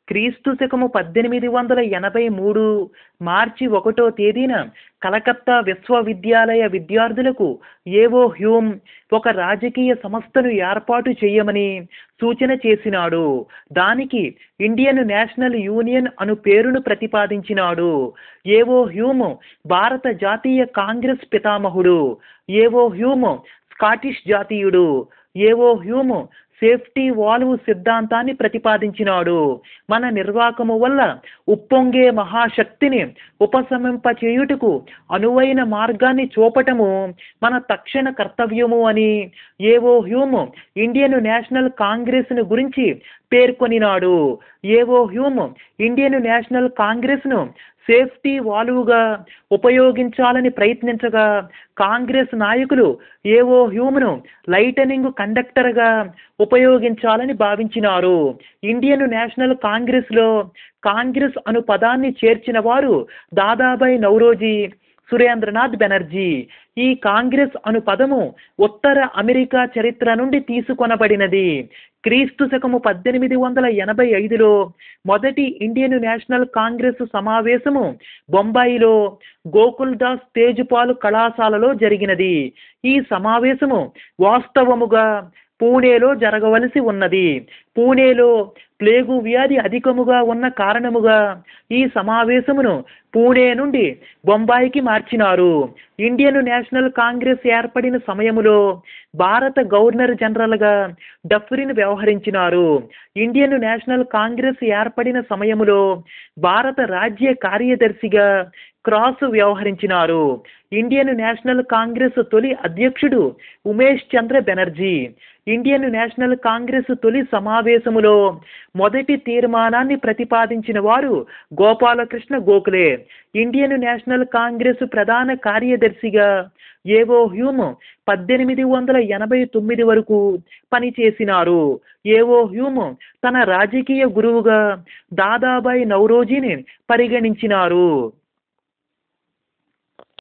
క్రీస్తు శకము పద్దెనిమిది వందల ఎనభై మూడు మార్చి ఒకటో తేదీన కలకత్తా విశ్వవిద్యాలయ విద్యార్థులకు ఏవో హ్యూమ్ ఒక రాజకీయ సంస్థను ఏర్పాటు చేయమని సూచన చేసినాడు దానికి ఇండియన్ నేషనల్ యూనియన్ అను పేరును ప్రతిపాదించినాడు ఏవో హ్యూమ్ భారత జాతీయ కాంగ్రెస్ పితామహుడు ఏవో హ్యూమ్ స్కాటిష్ జాతీయుడు ఏవో హ్యూమ్ సేఫ్టీ వాల్వ్ సిద్ధాంతాన్ని ప్రతిపాదించినాడు మన నిర్వాకము వల్ల ఉప్పొంగే మహాశక్తిని ఉపశమింపచేయుటకు అనువైన మార్గాన్ని చూపటము మన తక్షణ కర్తవ్యము అని ఏవో హ్యూమ్ ఇండియన్ నేషనల్ కాంగ్రెస్ను గురించి పేర్కొనినాడు ఏవో హ్యూమ్ ఇండియన్ నేషనల్ కాంగ్రెస్ను సేఫ్టీ వాల్వ్గా ఉపయోగించాలని ప్రయత్నించగా కాంగ్రెస్ నాయకులు ఏవో హ్యూమ్ను లైటనింగ్ కండక్టర్గా ఉపయోగించాలని భావించినారు ఇండియన్ నేషనల్ కాంగ్రెస్లో కాంగ్రెస్ అను పదాన్ని చేర్చిన వారు దాదాబాయి నౌరోజీ సురేంద్రనాథ్ బెనర్జీ ఈ కాంగ్రెస్ అను పదము ఉత్తర అమెరికా చరిత్ర నుండి తీసుకొనబడినది క్రీస్తు శకము పద్దెనిమిది వందల ఎనభై ఐదులో మొదటి ఇండియన్ నేషనల్ కాంగ్రెస్ సమావేశము బొంబాయిలో గోకుల్దాస్ తేజ్పాల్ కళాశాలలో జరిగినది ఈ సమావేశము వాస్తవముగా పూణేలో జరగవలసి ఉన్నది పూణేలో ప్లేగు వ్యాధి అధికముగా ఉన్న కారణముగా ఈ సమావేశమును పూణే నుండి బొంబాయికి మార్చినారు ఇండియన్ నేషనల్ కాంగ్రెస్ ఏర్పడిన సమయములో భారత గవర్నర్ జనరల్గా డఫ్రిన్ వ్యవహరించినారు ఇండియన్ నేషనల్ కాంగ్రెస్ ఏర్పడిన సమయములో భారత రాజ్య కార్యదర్శిగా క్రాస్ వ్యవహరించినారు ఇండియన్ నేషనల్ కాంగ్రెస్ తొలి అధ్యక్షుడు Umesh Chandra Banerjee Indian National Congress తొలి సమావేశములో మొదటి తీర్మానాన్ని ప్రతిపాదించిన వారు Gopal Krishna Gokhale Indian National Congress ప్రధాన కార్యదర్శిగా ఏవో హ్యూమ్ పద్దెనిమిది వందల ఎనభై తొమ్మిది వరకు పనిచేసినారు ఏవో హ్యూమ్ తన రాజకీయ గురువుగా దాదాబాయి నౌరోజీని పరిగణించినారు